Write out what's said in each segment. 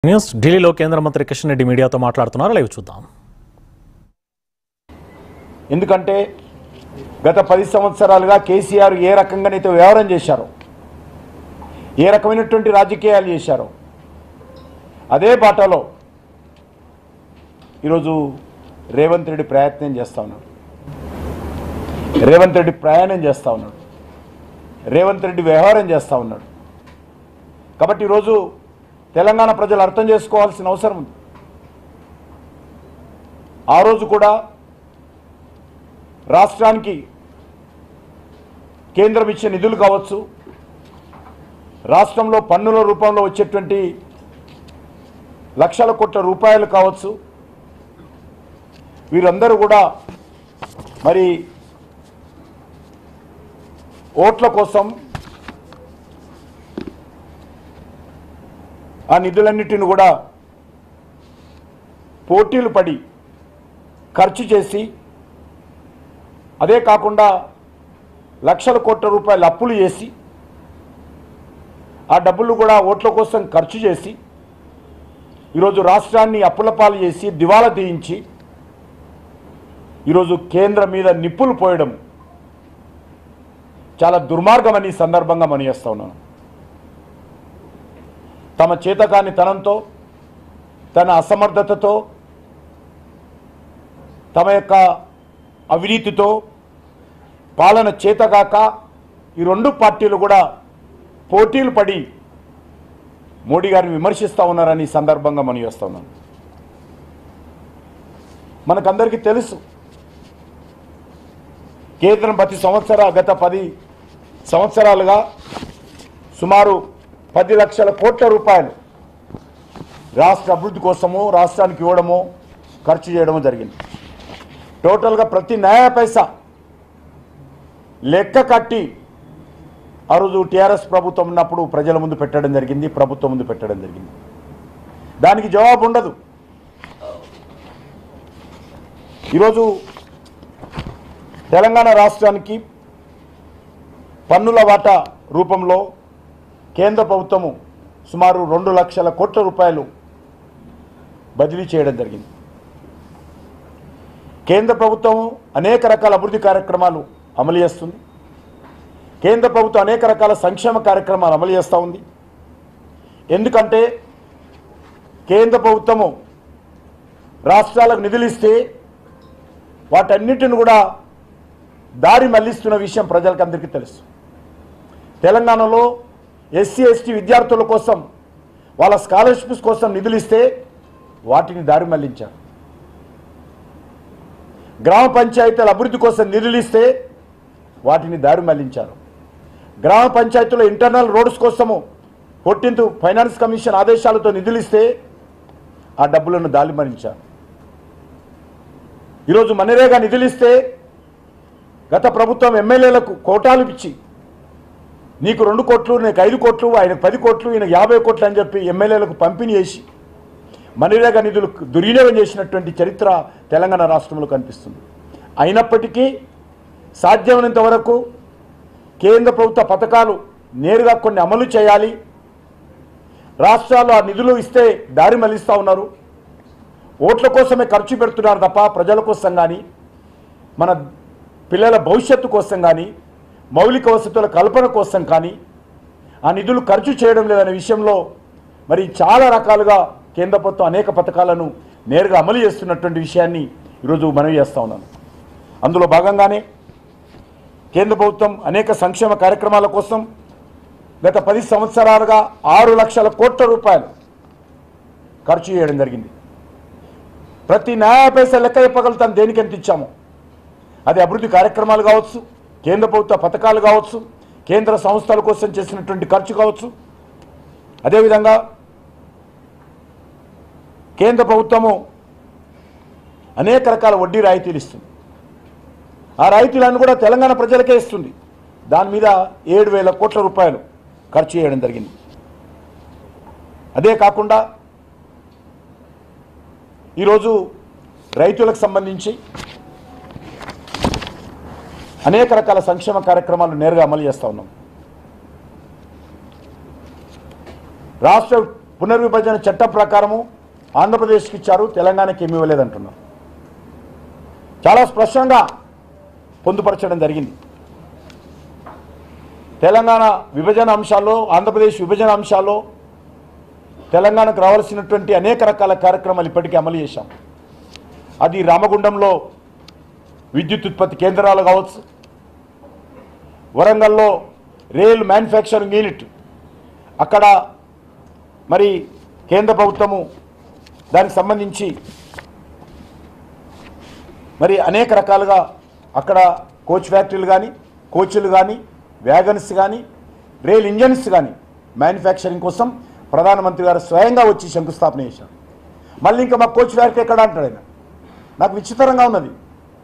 News ఢిల్లీలో కేంద్ర మంత్రి కిషన్ రెడ్డి మీడియాతో మాట్లాడుతున్నారు లైవ్ చూద్దాం ఎందుకంటే గత పది సంవత్సరాలుగా కేసీఆర్ ఏ రకంగానైతే వ్యవహారం చేశారో ఏ రకమైనటువంటి రాజకీయాలు చేశారో అదే బాటలో ఈరోజు రేవంత్ రెడ్డి ప్రయత్నం చేస్తూ ఉన్నాడు రేవంత్ రెడ్డి ప్రయాణం చేస్తూ ఉన్నాడు రేవంత్ రెడ్డి వ్యవహారం చేస్తూ ఉన్నాడు కాబట్టి ఈరోజు తెలంగాణ ప్రజలు అర్థం చేసుకోవాల్సిన అవసరం ఉంది ఆ రోజు కూడా రాష్ట్రానికి కేంద్రం ఇచ్చే నిధులు కావచ్చు రాష్ట్రంలో పన్నుల రూపంలో వచ్చేటువంటి లక్షల కోట్ల రూపాయలు కావచ్చు వీరందరూ కూడా మరి ఓట్ల కోసం ఆ నిధులన్నిటిని కూడా పోటీలు పడి ఖర్చు చేసి అదే కాకుండా లక్షల కోట్ల రూపాయలు అప్పులు చేసి ఆ డబ్బులు కూడా ఓట్ల కోసం ఖర్చు చేసి ఈరోజు రాష్ట్రాన్ని అప్పుల పాలు చేసి దివాలా తీయించి ఈరోజు కేంద్రం మీద నిప్పులు పోయడం చాలా దుర్మార్గమని ఈ సందర్భంగా మనియేస్తా ఉన్నాను తమ చేతకాని తనంతో తన అసమర్థతతో తమ యొక్క అవినీతితో పాలన చేతగాక ఈ రెండు పార్టీలు కూడా పోటీలు పడి మోడీ గారిని విమర్శిస్తూ ఉన్నారని ఈ సందర్భంగా మనం చేస్తా ఉన్నాను మనకందరికీ తెలుసు కేంద్రం ప్రతి సంవత్సర గత పది సంవత్సరాలుగా సుమారు పది లక్షల కోట్ల రూపాయలు రాష్ట్ర అభివృద్ధి కోసము రాష్ట్రానికి ఇవ్వడము ఖర్చు చేయడము జరిగింది టోటల్గా ప్రతి న్యాయ పైసా లెక్క కట్టి ఆ రోజు టీఆర్ఎస్ ప్రభుత్వం ఉన్నప్పుడు ప్రజల ముందు పెట్టడం జరిగింది ప్రభుత్వం ముందు పెట్టడం జరిగింది దానికి జవాబు ఉండదు ఈరోజు తెలంగాణ రాష్ట్రానికి పన్నుల వాటా రూపంలో కేంద్ర ప్రభుత్వము సుమారు రెండు లక్షల కోట్ల రూపాయలు బదిలీ చేయడం జరిగింది కేంద్ర ప్రభుత్వం అనేక రకాల అభివృద్ధి కార్యక్రమాలు అమలు చేస్తుంది కేంద్ర ప్రభుత్వం అనేక రకాల సంక్షేమ కార్యక్రమాలు అమలు చేస్తూ ఉంది ఎందుకంటే కేంద్ర ప్రభుత్వము రాష్ట్రాలకు నిధులు ఇస్తే వాటన్నిటిని కూడా దారి మళ్లిస్తున్న విషయం ప్రజలకు అందరికీ తెలుసు తెలంగాణలో ఎస్సీ ఎస్టీ విద్యార్థుల కోసం వాళ్ళ స్కాలర్షిప్స్ కోసం నిధులు ఇస్తే వాటిని దారి మళ్లించారు గ్రామ పంచాయతీల అభివృద్ధి కోసం నిధులు ఇస్తే వాటిని దారి మళ్లించారు గ్రామ పంచాయతీలో ఇంటర్నల్ రోడ్స్ కోసము ఫోర్టీన్త్ ఫైనాన్స్ కమిషన్ ఆదేశాలతో నిధులు ఇస్తే ఆ డబ్బులను దారి మళ్లించారు ఈరోజు మనరేగా నిధులు ఇస్తే గత ప్రభుత్వం ఎమ్మెల్యేలకు కోటాలు ఇచ్చి నీకు రెండు కోట్లు నీకు ఐదు కోట్లు ఆయనకు పది కోట్లు ఈయనకు యాభై కోట్లు అని చెప్పి ఎమ్మెల్యేలకు పంపిణీ చేసి మనరేగా నిధులు దుర్వినియోగం చేసినటువంటి చరిత్ర తెలంగాణ రాష్ట్రంలో కనిపిస్తుంది అయినప్పటికీ సాధ్యమైనంత వరకు కేంద్ర ప్రభుత్వ పథకాలు నేరుగా కొన్ని అమలు చేయాలి రాష్ట్రాలు ఆ నిధులు ఇస్తే దారి మళ్లిస్తూ ఉన్నారు ఓట్ల కోసమే ఖర్చు పెడుతున్నారు తప్ప ప్రజల కోసం కానీ మన పిల్లల భవిష్యత్తు కోసం కానీ మౌలిక వసతుల కల్పన కోసం కానీ ఆ నిధులు ఖర్చు చేయడం లేదనే విషయంలో మరి చాలా రకాలుగా కేంద్ర ప్రభుత్వం అనేక పథకాలను నేరుగా అమలు చేస్తున్నటువంటి విషయాన్ని ఈరోజు మనవి చేస్తా ఉన్నాను అందులో భాగంగానే కేంద్ర ప్రభుత్వం అనేక సంక్షేమ కార్యక్రమాల కోసం గత పది సంవత్సరాలుగా ఆరు లక్షల కోట్ల రూపాయలు ఖర్చు చేయడం జరిగింది ప్రతి న్యాయ పైసా లెక్క చెప్పగలుగుతాం దేనికి ఎంత ఇచ్చామో అది అభివృద్ధి కార్యక్రమాలు కావచ్చు కేంద్ర ప్రభుత్వ పథకాలు కావచ్చు కేంద్ర సంస్థల కోసం చేసినటువంటి ఖర్చు కావచ్చు అదేవిధంగా కేంద్ర ప్రభుత్వము అనేక రకాల వడ్డీ రాయితీలు ఇస్తుంది ఆ రాయితీలను కూడా తెలంగాణ ప్రజలకే ఇస్తుంది దాని మీద ఏడు వేల కోట్ల రూపాయలు ఖర్చు చేయడం జరిగింది అదే కాకుండా ఈరోజు రైతులకు సంబంధించి అనేక రకాల సంక్షేమ కార్యక్రమాలు నేరుగా అమలు చేస్తూ ఉన్నాం రాష్ట్ర పునర్విభజన చట్టం ప్రకారము ఆంధ్రప్రదేశ్కి ఇచ్చారు తెలంగాణకి ఏమి ఇవ్వలేదంటున్నారు చాలా స్పష్టంగా పొందుపరచడం జరిగింది తెలంగాణ విభజన అంశాల్లో ఆంధ్రప్రదేశ్ విభజన అంశాల్లో తెలంగాణకు రావాల్సినటువంటి అనేక రకాల కార్యక్రమాలు ఇప్పటికే అమలు చేశాం అది రామగుండంలో విద్యుత్ ఉత్పత్తి కేంద్రాలు కావచ్చు వరంగల్లో రైల్ మ్యానుఫ్యాక్చరింగ్ యూనిట్ అక్కడ మరి కేంద్ర ప్రభుత్వము దానికి సంబంధించి మరి అనేక రకాలుగా అక్కడ కోచ్ ఫ్యాక్టరీలు కానీ కోచ్లు కానీ వ్యాగన్స్ కానీ రైల్ ఇంజన్స్ కానీ మ్యానుఫ్యాక్చరింగ్ కోసం ప్రధానమంత్రి గారు స్వయంగా వచ్చి శంకుస్థాపన చేశారు మళ్ళీ ఇంకా మా కోచ్ ఫ్యాక్టరీ ఎక్కడ అంటాడు ఆయన నాకు విచిత్రంగా ఉన్నది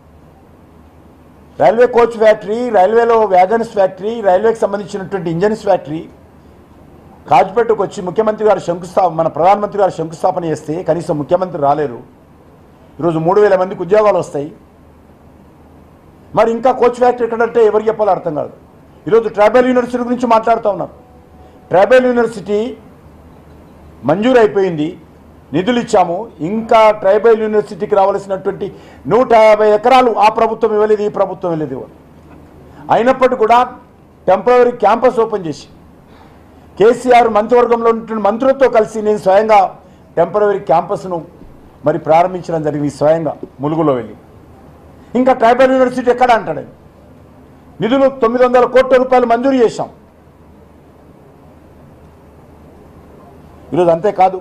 రైల్వే కోచ్ ఫ్యాక్టరీ రైల్వేలో వ్యాగన్స్ ఫ్యాక్టరీ రైల్వేకి సంబంధించినటువంటి ఇంజన్స్ ఫ్యాక్టరీ కాజ్పేటకు వచ్చి ముఖ్యమంత్రి గారు శంకుస్థాపన మన ప్రధానమంత్రి గారు శంకుస్థాపన చేస్తే కనీసం ముఖ్యమంత్రి రాలేరు ఈరోజు మూడు వేల మందికి ఉద్యోగాలు వస్తాయి మరి ఇంకా కోచ్ ఫ్యాక్టరీ ఎక్కడంటే ఎవరికి చెప్పాలో అర్థం కాదు ఈరోజు ట్రైబల్ యూనివర్సిటీ గురించి మాట్లాడుతూ ఉన్నారు ట్రైబల్ యూనివర్సిటీ మంజూరు అయిపోయింది నిధులు ఇచ్చాము ఇంకా ట్రైబల్ యూనివర్సిటీకి రావాల్సినటువంటి నూట యాభై ఎకరాలు ఆ ప్రభుత్వం ఇవ్వలేదు ఈ ప్రభుత్వం ఇవ్వలేదు ఇవ్వలేదు. అయినప్పటికీ కూడా టెంపరీ క్యాంపస్ ఓపెన్ చేసి కేసీఆర్ మంత్రివర్గంలో ఉన్నటువంటి మంత్రులతో కలిసి నేను స్వయంగా టెంపరీ క్యాంపస్ను మరి ప్రారంభించడం జరిగింది స్వయంగా ములుగులో వెళ్ళి ఇంకా ట్రైబల్ యూనివర్సిటీ ఎక్కడ అంటాడు ఆయన? నిధులు తొమ్మిది వందల కోట్ల రూపాయలు మంజూరు చేశాం ఈరోజు అంతేకాదు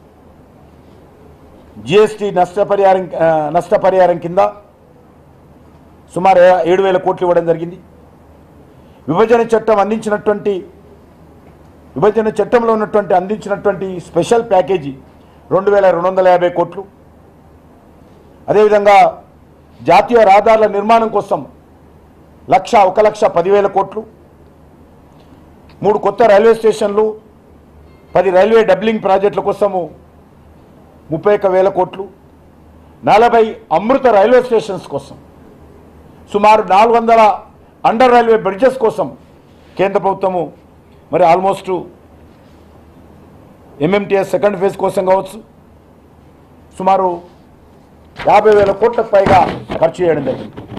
జిఎస్టీ నష్టపరిహారం ఆ, నష్టపరిహారం కింద సుమారు ఏ- ఏడు వేల కోట్లు ఇవ్వడం జరిగింది విభజన చట్టం అందించినటువంటి విభజన చట్టంలో ఉన్నటువంటి అందించినటువంటి స్పెషల్ ప్యాకేజీ రెండు వేల రెండు వందల యాభై కోట్లు అదేవిధంగా జాతీయ రహదారుల నిర్మాణం కోసం లక్ష ఒక లక్ష పదివేల కోట్లు మూడు కొత్త రైల్వే స్టేషన్లు పది రైల్వే డబ్లింగ్ ప్రాజెక్టుల కోసము ముప్పై ఒక్క వేల కోట్లు నలభై అమృత రైల్వే స్టేషన్స్ కోసం సుమారు నాలుగు వందల అండర్ రైల్వే బ్రిడ్జెస్ కోసం కేంద్ర ప్రభుత్వము మరి ఆల్మోస్ట్ ఎంఎంటీఎస్ సెకండ్ ఫేజ్ కోసం కావచ్చు సుమారు యాభై వేల కోట్లకు పైగా ఖర్చు చేయడం జరిగింది